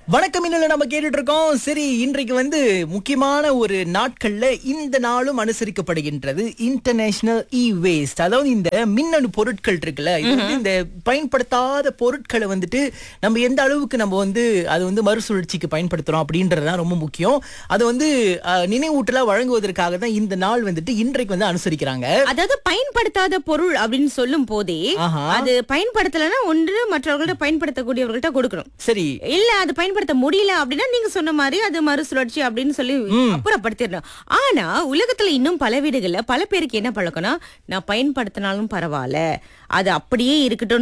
வணக்கம் இன்னும் நம்ம கேட்டுட்டு இருக்கோம் சரி இன்றைக்கு வந்து முக்கியமான ஒரு நாட்கள்ல இந்த நாளும் அனுசரிக்கப்படுகின்றது இன்டர்நேஷனல் இ வேஸ்ட் அதாவது இந்த மின்னணு பொருட்கள் இருக்குல்ல இது வந்து இந்த பயன்படுத்தாத பொருட்களை வந்துட்டு நம்ம எந்த அளவுக்கு நம்ம வந்து அது வந்து மறுசுழற்சிக்கு பயன்படுத்துறோம் அப்படின்றதுதான் ரொம்ப முக்கியம் அது வந்து அஹ், நினைவூட்டலா வழங்குவதற்காக தான் இந்த நாள் வந்துட்டு இன்றைக்கு வந்து அனுசரிக்கிறாங்க அதாவது பயன்படுத்தாத பொருள் அப்படின்னு சொல்லும் போதே ஆஹா. அது பயன்படுத்தலைன்னா ஒன்று மற்றவர்கள்ட்ட பயன்படுத்தக்கூடியவர்கள்ட்ட கொடுக்கணும் சரி இல்ல அது பயன்படுத்த முடியல அப்படின்னா நீங்க சொன்ன மாதிரி அது மறுசுழற்சி அப்படின்னு சொல்லி அப்புறப்படுத்திடணும் ஆனா உலகத்துல இன்னும் பல வீடுகள்ல பல பேருக்கு என்ன பழக்கம்னா நான் பயன்படுத்தினாலும் பரவாயில்ல அது அப்படியே இருக்கட்டும்